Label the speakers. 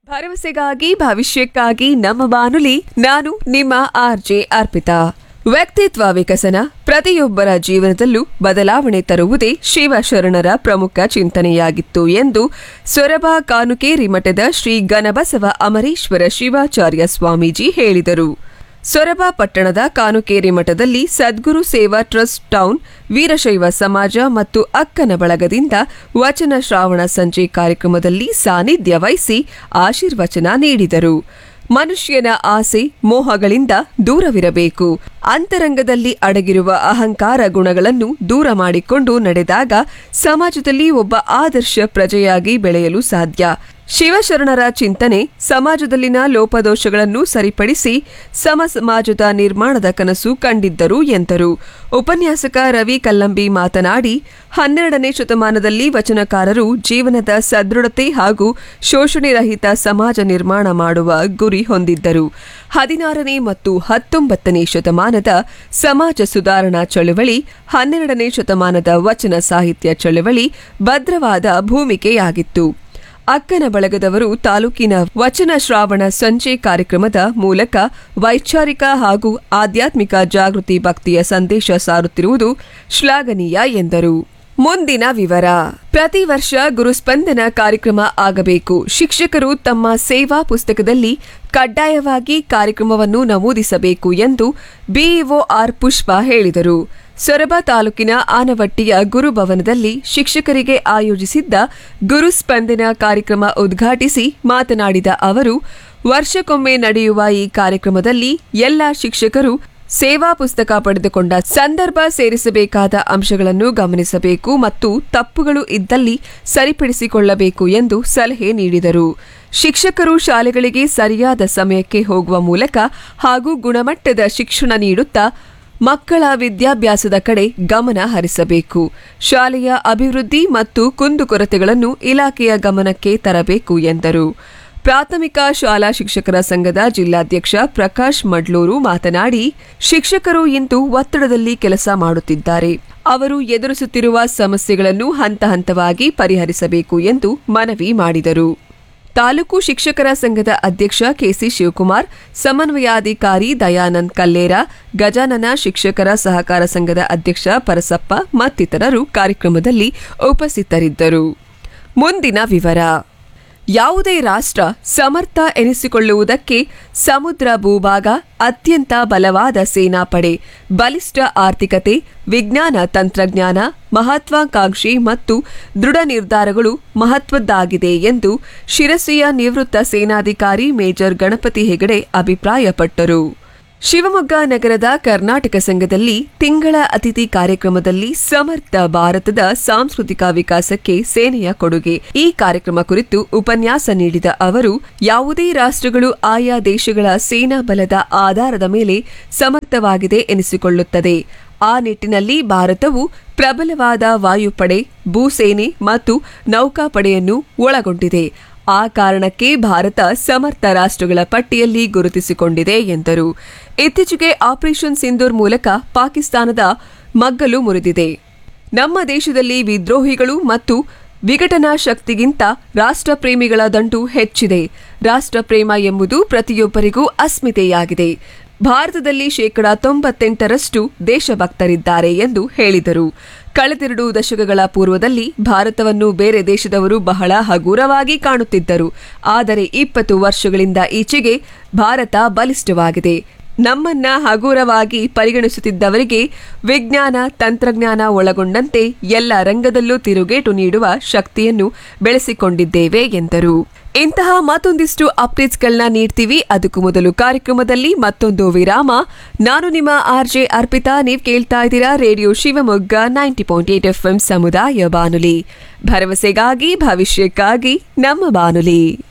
Speaker 1: ಭರವಸೆಗಾಗಿ ಭವಿಷ್ಯಕ್ಕಾಗಿ ನಮ್ಮ ಬಾನುಲಿ ನಾನು ನಿಮ್ಮ ಆರ್ಜೆ ಅರ್ಪಿತಾ ವ್ಯಕ್ತಿತ್ವ ವಿಕಸನ ಪ್ರತಿಯೊಬ್ಬರ ಜೀವನದಲ್ಲೂ ಬದಲಾವಣೆ ತರುವುದೇ ಶಿವಶರಣರ ಪ್ರಮುಖ ಚಿಂತನೆಯಾಗಿತ್ತು ಎಂದು ಸೊರಬ ಕಾನುಕೇರಿ ಮಠದ ಶ್ರೀ ಗಣಬಸವ ಅಮರೇಶ್ವರ ಶಿವಾಚಾರ್ಯ ಸ್ವಾಮೀಜಿ ಹೇಳಿದರು ಸೊರಬ ಪಟ್ಟಣದ ಕಾನುಕೇರಿ ಮಠದಲ್ಲಿ ಸದ್ಗುರು ಸೇವಾ ಟ್ರಸ್ಟ್ ಟೌನ್ ವೀರಶೈವ ಸಮಾಜ ಮತ್ತು ಅಕ್ಕನ ಬಳಗದಿಂದ ವಚನ ಶ್ರಾವಣ ಸಂಜೆ ಕಾರ್ಯಕ್ರಮದಲ್ಲಿ ಸಾನ್ನಿಧ್ಯ ವಹಿಸಿ ಆಶೀರ್ವಚನ ನೀಡಿದರು ಮನುಷ್ಯನ ಆಸೆ ಮೋಹಗಳಿಂದ ದೂರವಿರಬೇಕು ಅಂತರಂಗದಲ್ಲಿ ಅಡಗಿರುವ ಅಹಂಕಾರ ಗುಣಗಳನ್ನು ದೂರ ಮಾಡಿಕೊಂಡು ನಡೆದಾಗ ಸಮಾಜದಲ್ಲಿ ಒಬ್ಬ ಆದರ್ಶ ಪ್ರಜೆಯಾಗಿ ಬೆಳೆಯಲು ಸಾಧ್ಯ ಶಿವಶರಣರ ಚಿಂತನೆ ಸಮಾಜದಲ್ಲಿನ ಲೋಪದೋಷಗಳನ್ನು ಸರಿಪಡಿಸಿ ಸಮ ಸಮಾಜದ ನಿರ್ಮಾಣದ ಕನಸು ಕಂಡಿದ್ದರು ಎಂದರು ಉಪನ್ಯಾಸಕ ರವಿ ಕಲ್ಲಂಬಿ ಮಾತನಾಡಿ ಹನ್ನೆರಡನೇ ಶತಮಾನದಲ್ಲಿ ವಚನಕಾರರು ಜೀವನದ ಸದೃಢತೆ ಹಾಗೂ ಶೋಷಣೆ ರಹಿತ ಸಮಾಜ ನಿರ್ಮಾಣ ಮಾಡುವ ಗುರಿ ಹೊಂದಿದ್ದರು ಹದಿನಾರನೇ ಮತ್ತು ಹತ್ತೊಂಬತ್ತನೇ ಶತಮಾನದ ಸಮಾಜ ಸುಧಾರಣಾ ಚಳುವಳಿ ಹನ್ನೆರಡನೇ ಶತಮಾನದ ವಚನ ಸಾಹಿತ್ಯ ಚಳುವಳಿ ಭದ್ರವಾದ ಭೂಮಿಕೆಯಾಗಿತ್ತು ಅಕ್ಕನ ಬಳಗದವರು ತಾಲೂಕಿನ ವಚನ ಶ್ರಾವಣ ಸಂಜೆ ಕಾರ್ಯಕ್ರಮದ ಮೂಲಕ ವೈಚಾರಿಕ ಹಾಗೂ ಆಧ್ಯಾತ್ಮಿಕ ಜಾಗೃತಿ ಭಕ್ತಿಯ ಸಂದೇಶ ಸಾರುತ್ತಿರುವುದು ಶ್ಲಾಘನೀಯ ಎಂದರು ಮುಂದಿನ ವಿವರ ಪ್ರತಿ ವರ್ಷ ಗುರುಸ್ಪಂದನ ಕಾರ್ಯಕ್ರಮ ಆಗಬೇಕು ಶಿಕ್ಷಕರು ತಮ್ಮ ಸೇವಾ ಪುಸ್ತಕದಲ್ಲಿ ಕಡ್ಡಾಯವಾಗಿ ಕಾರ್ಯಕ್ರಮವನ್ನು ನಮೂದಿಸಬೇಕು ಎಂದು ಬಿಇಒ ಆರ್ ಪುಷ್ಪ ಹೇಳಿದರು ಸೊರಬ ತಾಲೂಕಿನ ಆನವಟ್ಟಿಯ ಗುರುಭವನದಲ್ಲಿ ಶಿಕ್ಷಕರಿಗೆ ಆಯೋಜಿಸಿದ್ದ ಗುರುಸ್ಪಂದನ ಕಾರ್ಯಕ್ರಮ ಉದ್ಘಾಟಿಸಿ ಮಾತನಾಡಿದ ಅವರು ವರ್ಷಕ್ಕೊಮ್ಮೆ ನಡೆಯುವ ಈ ಕಾರ್ಯಕ್ರಮದಲ್ಲಿ ಎಲ್ಲ ಶಿಕ್ಷಕರು ಸೇವಾ ಪುಸ್ತಕ ಪಡೆದುಕೊಂಡ ಸಂದರ್ಭ ಸೇರಿಸಬೇಕಾದ ಅಂಶಗಳನ್ನು ಗಮನಿಸಬೇಕು ಮತ್ತು ತಪ್ಪುಗಳು ಇದ್ದಲ್ಲಿ ಸರಿಪಡಿಸಿಕೊಳ್ಳಬೇಕು ಎಂದು ಸಲಹೆ ನೀಡಿದರು ಶಿಕ್ಷಕರು ಶಾಲೆಗಳಿಗೆ ಸರಿಯಾದ ಸಮಯಕ್ಕೆ ಹೋಗುವ ಮೂಲಕ ಹಾಗೂ ಗುಣಮಟ್ಟದ ಶಿಕ್ಷಣ ನೀಡುತ್ತಾ ಮಕ್ಕಳ ವಿದ್ಯಾಭ್ಯಾಸದ ಕಡೆ ಗಮನ ಹರಿಸಬೇಕು ಶಾಲೆಯ ಅಭಿವೃದ್ಧಿ ಮತ್ತು ಕುಂದುಕೊರತೆಗಳನ್ನು ಇಲಾಖೆಯ ಗಮನಕ್ಕೆ ತರಬೇಕು ಎಂದರು ಪ್ರಾಥಮಿಕ ಶಾಲಾ ಶಿಕ್ಷಕರ ಸಂಘದ ಜಿಲ್ಲಾಧ್ಯಕ್ಷ ಪ್ರಕಾಶ್ ಮಡ್ಲೂರು ಮಾತನಾಡಿ ಶಿಕ್ಷಕರು ಇಂದು ಒತ್ತಡದಲ್ಲಿ ಕೆಲಸ ಮಾಡುತ್ತಿದ್ದಾರೆ ಅವರು ಎದುರಿಸುತ್ತಿರುವ ಸಮಸ್ಯೆಗಳನ್ನು ಹಂತ ಹಂತವಾಗಿ ಪರಿಹರಿಸಬೇಕು ಎಂದು ಮನವಿ ಮಾಡಿದರು ತಾಲೂಕು ಶಿಕ್ಷಕರ ಸಂಘದ ಅಧ್ಯಕ್ಷ ಕೆಸಿ ಶಿವಕುಮಾರ್ ಸಮನ್ವಯಾಧಿಕಾರಿ ದಯಾನಂದ್ ಕಲ್ಲೇರ ಗಜಾನನ ಶಿಕ್ಷಕರ ಸಹಕಾರ ಸಂಘದ ಅಧ್ಯಕ್ಷ ಪರಸಪ್ಪ ಮತ್ತಿತರರು ಕಾರ್ಯಕ್ರಮದಲ್ಲಿ ಉಪಸ್ಥಿತರಿದ್ದರು ಮುಂದಿನ ವಿವರ ಯಾವುದೇ ರಾಷ್ಟ್ರ ಸಮರ್ಥ ಎನಿಸಿಕೊಳ್ಳುವುದಕ್ಕೆ ಸಮುದ್ರ ಭೂಭಾಗ ಅತ್ಯಂತ ಬಲವಾದ ಸೇನಾಪಡೆ ಬಲಿಷ್ಠ ಆರ್ಥಿಕತೆ ವಿಜ್ಞಾನ ತಂತ್ರಜ್ಞಾನ ಮಹತ್ವಾಕಾಂಕ್ಷಿ ಮತ್ತು ದೃಢ ನಿರ್ಧಾರಗಳು ಮಹತ್ವದ್ದಾಗಿದೆ ಎಂದು ಶಿರಸಿಯ ನಿವೃತ್ತ ಸೇನಾಧಿಕಾರಿ ಮೇಜರ್ ಗಣಪತಿ ಹೆಗಡೆ ಅಭಿಪ್ರಾಯಪಟ್ಟರು ಶಿವಮೊಗ್ಗ ನಗರದ ಕರ್ನಾಟಕ ಸಂಘದಲ್ಲಿ ತಿಂಗಳ ಅತಿಥಿ ಕಾರ್ಯಕ್ರಮದಲ್ಲಿ ಸಮರ್ಥ ಭಾರತದ ಸಾಂಸ್ಕೃತಿಕ ವಿಕಾಸಕ್ಕೆ ಸೇನೆಯ ಕೊಡುಗೆ ಈ ಕಾರ್ಯಕ್ರಮ ಕುರಿತು ಉಪನ್ಯಾಸ ನೀಡಿದ ಅವರು ಯಾವುದೇ ರಾಷ್ಟ್ರಗಳು ಆಯಾ ದೇಶಗಳ ಸೇನಾ ಬಲದ ಆಧಾರದ ಮೇಲೆ ಸಮರ್ಥವಾಗಿದೆ ಎನಿಸಿಕೊಳ್ಳುತ್ತದೆ ಆ ನಿಟ್ಟಿನಲ್ಲಿ ಭಾರತವು ಪ್ರಬಲವಾದ ವಾಯುಪಡೆ ಭೂಸೇನೆ ಮತ್ತು ನೌಕಾಪಡೆಯನ್ನು ಒಳಗೊಂಡಿದೆ ಆ ಕಾರಣಕ್ಕೆ ಭಾರತ ಸಮರ್ಥ ರಾಷ್ಟ್ರಗಳ ಪಟ್ಟಿಯಲ್ಲಿ ಗುರುತಿಸಿಕೊಂಡಿದೆ ಎಂದರು ಇತ್ತೀಚೆಗೆ ಆಪರೇಷನ್ ಸಿಂಧೂರ್ ಮೂಲಕ ಪಾಕಿಸ್ತಾನದ ಮಗ್ಗಲು ಮುರಿದಿದೆ ನಮ್ಮ ದೇಶದಲ್ಲಿ ವಿದ್ರೋಹಿಗಳು ಮತ್ತು ವಿಘಟನಾ ಶಕ್ತಿಗಿಂತ ರಾಷ್ಟ್ರಪ್ರೇಮಿಗಳ ದಂಟು ಹೆಚ್ಚಿದೆ ರಾಷ್ಟ್ರಪ್ರೇಮ ಎಂಬುದು ಪ್ರತಿಯೊಬ್ಬರಿಗೂ ಅಸ್ಮಿತೆಯಾಗಿದೆ ಭಾರತದಲ್ಲಿ ಶೇಕಡ ತೊಂಬತ್ತೆಂಟರಷ್ಟು ದೇಶಭಕ್ತರಿದ್ದಾರೆ ಎಂದು ಹೇಳಿದರು ಕಳೆದೆರಡು ದಶಕಗಳ ಪೂರ್ವದಲ್ಲಿ ಭಾರತವನ್ನು ಬೇರೆ ದೇಶದವರು ಬಹಳ ಹಗುರವಾಗಿ ಕಾಣುತ್ತಿದ್ದರು ಆದರೆ ಇಪ್ಪತ್ತು ವರ್ಷಗಳಿಂದ ಈಚೆಗೆ ಭಾರತ ಬಲಿಷ್ಠವಾಗಿದೆ ನಮ್ಮನ್ನ ಹಗುರವಾಗಿ ಪರಿಗಣಿಸುತ್ತಿದ್ದವರಿಗೆ ವಿಜ್ಞಾನ ತಂತ್ರಜ್ಞಾನ ಒಳಗೊಂಡಂತೆ ಎಲ್ಲ ರಂಗದಲ್ಲೂ ತಿರುಗೇಟು ನೀಡುವ ಶಕ್ತಿಯನ್ನು ಬೆಳೆಸಿಕೊಂಡಿದ್ದೇವೆ ಎಂದರು ಇಂತಹ ಮತ್ತೊಂದಿಷ್ಟು ಅಪ್ಡೇಟ್ಸ್ಗಳನ್ನ ನೀಡ್ತೀವಿ ಅದಕ್ಕೂ ಮೊದಲು ಕಾರ್ಯಕ್ರಮದಲ್ಲಿ ಮತ್ತೊಂದು ವಿರಾಮ ನಾನು ನಿಮ್ಮ ಆರ್ಜೆ ಅರ್ಪಿತಾ ನೀವು ಕೇಳ್ತಾ ಇದ್ದೀರಾ radio Shivamogga ninety point eight F ಸಮುದಾಯ ಬಾನುಲಿ ಭರವಸೆಗಾಗಿ ಭವಿಷ್ಯಕ್ಕಾಗಿ ನಮ್ಮ ಬಾನುಲಿ